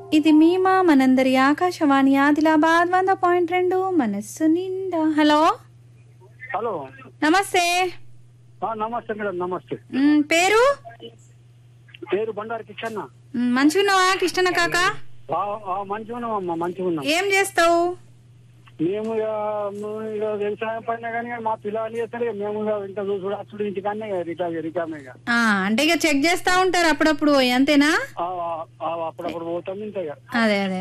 ఇది మీమా మనందరి ఆకాశవాణి ఆదిలాబాద్ వంద పాయింట్ రెండు మనస్సు నిండా హలో హలో నమస్తే ఆ, నమస్తే మేడం నమస్తే మ్, పేరు పేరు బండారు కిచ్చన్న మ్, మంచిగున్నావా కృష్ణ కాక ఆ, ఆ, మంచిగా ఉన్నామమ్మా మంచిగా ఉన్నాం ఏం చేస్తావు మేము ఇక మేము ఇక వ్యవసాయం పైన కానీ మా పిల్లలు చేస్తారు ఇక మేము ఇక ఇంత చూసుడు అచ్చుడు ఇంటికన్నా ఇక రిటా రికామే ఇక ఆ, అంటే ఇక చెక్ చేస్తా ఉంటారు అప్పుడప్పుడు అంతేనా ఆ, ఆ, ఆ, అప్పుడప్పుడు పోతాం ఇంత ఇక అదే అదే